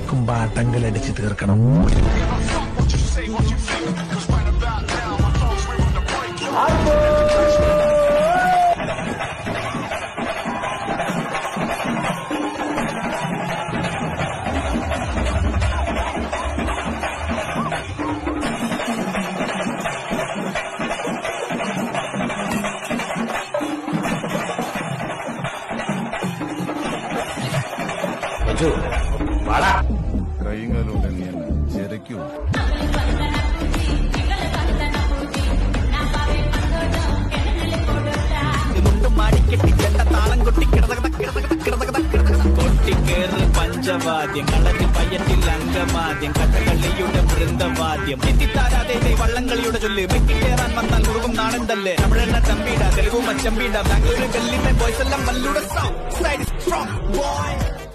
പാട്ടങ്കലടിച്ച് തീർക്കണം കൈയും കാലും ഉണ്ട് നീ എന്നെ ചെരയ്ക്കൂ മുണ്ടും മാടിക്കെട്ടി ചെണ്ട താളം കൊട്ടി കിടതകത കിടതകത കിടതകത കിടതകത കൊട്ടിക്കേറ് പഞ്ചവാദ്യം കളരി പയ്യത്തിൽ അംഗമാദ്യം കഥകളിയുടെ വൃന്ദവാദ്യം എത്തിത്താരാതെ വള്ളംകളിയുടെ ചൊല്ല് വെക്കിക്കേറാൻ വന്നാൽ മുറുകും നാടൻ തല്ല് തമിഴെണ്ണ തമ്പീട തെലുഗു മച്ചമ്പീട ബാംഗ്ലൂർ ഗല്ലിന്റെ ബോയ്സ് എല്ലാം വല്ലൂടെ സൗണ്ട് സൈഡ് സ്ട്രോങ് ബോയ്